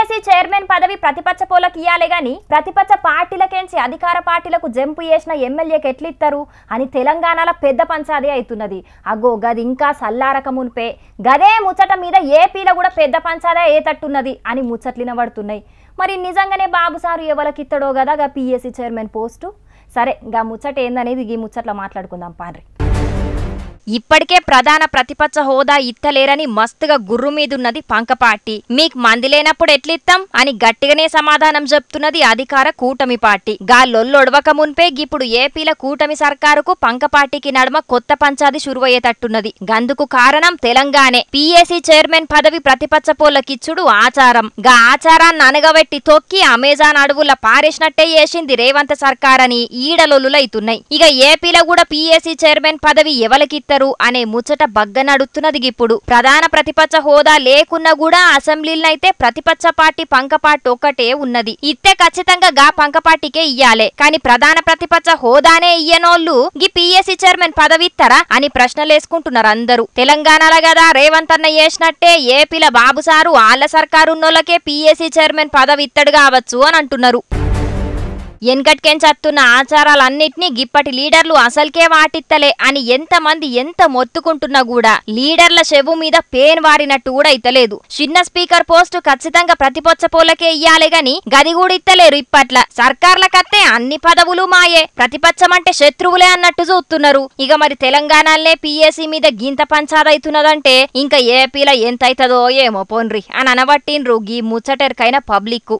PSC chairman పదవి ప్రతిపక్ష పోలకు ఇయ్యాలే గాని ప్రతిపక్ష పార్టీలకేంచి అధికార పార్టీలకు జంపు చేసిన ఎమ్మెల్యేకి ఎట్లిస్తారు అని తెలంగాణలో పెద్ద పంచాదే అవుతున్నది అగో గది ఇంకా సల్లారక మునిపే గదే ముచ్చట మీద ఏపీలో కూడా పెద్ద పంచాదే ఏతట్టున్నది అని ముచ్చట్లిన పడుతున్నాయి మరి నిజంగానే బాబు సారు ఎవరికిత్తడో కదా గా పిఎస్సి చైర్మన్ పోస్టు సరే గా ముచ్చట ఏందనేది ఈ ముచ్చట్లో మాట్లాడుకుందాం పాండ్రి ఇప్పటికే ప్రధాన ప్రతిపక్ష హోదా ఇత్తలేరని మస్తుగా గుర్రు మీదున్నది పంకపార్టీ మీకు మంది లేనప్పుడు ఎట్లిత్తాం అని గట్టిగానే సమాధానం చెప్తున్నది అధికార కూటమి పార్టీ గా లొల్లొడవక మున్పే ఇప్పుడు ఏపీల కూటమి సర్కారుకు పంకపార్టీకి నడుమ కొత్త పంచాది శురువయ్యేటట్టున్నది గందుకు కారణం తెలంగాణే పీఏసీ చైర్మన్ పదవి ప్రతిపక్ష పోలకిచ్చుడు ఆచారం గా ఆచారాన్ని అనగబెట్టి తొక్కి అమెజాన్ అడవుల పారేసినట్టే చేసింది రేవంత్ సర్కార్ అని ఈడలొల్లులైతున్నాయి ఇక ఏపీలో కూడా పీఏసీ చైర్మన్ పదవి ఎవరికిత్తరు అనే ముచ్చట బగ్గ నడుస్తున్నది ఇప్పుడు ప్రధాన ప్రతిపక్ష హోదా లేకున్నా కూడా అసెంబ్లీలనైతే ప్రతిపక్ష పార్టీ పంకపార్టీ ఒక్కటే ఉన్నది ఇత్తే ఖచ్చితంగా గా పంకపార్టీకే ఇయ్యాలే కానీ ప్రధాన ప్రతిపక్ష హోదానే ఇయ్యనోళ్ళు గీ పీఎస్సీ చైర్మన్ పదవి ఇస్తారా అని ప్రశ్నలేసుకుంటున్నారు అందరూ తెలంగాణలో కదా రేవంత్ అన్న చేసినట్టే ఏపీల బాబు సారు ఆళ్ల సర్కారు ఉన్నోళ్ళకే పీఎస్సీ చైర్మన్ పదవి ఇత్తడు కావచ్చు అని అంటున్నారు ఎన్కట్కెంచత్తున్న ఆచారాలన్నిటినీ గిప్పటి లీడర్లు అసల్కే వాటిత్తలే అని ఎంతమంది ఎంత మొత్తుకుంటున్నా కూడా లీడర్ల చెవు మీద పేన్ వారినట్టు కూడా ఇత్తలేదు చిన్న స్పీకర్ పోస్టు ఖచ్చితంగా ప్రతిపక్ష పోలకే ఇయ్యాలే గాని గది కూడా ఇత్తలేరు ఇప్పట్ల సర్కార్లకత్తే అన్ని పదవులు మాయే ప్రతిపక్షం అంటే శత్రువులే అన్నట్టు చూస్తున్నారు ఇక మరి తెలంగాణలే పిఎస్సి మీద గింత పంచాదైతున్నదంటే ఇంకా ఏపీల ఎంత అవుతుందో ఏమో పోన్రి అని అనబట్టిండ్రు గీ ముచ్చటెరకైన పబ్లిక్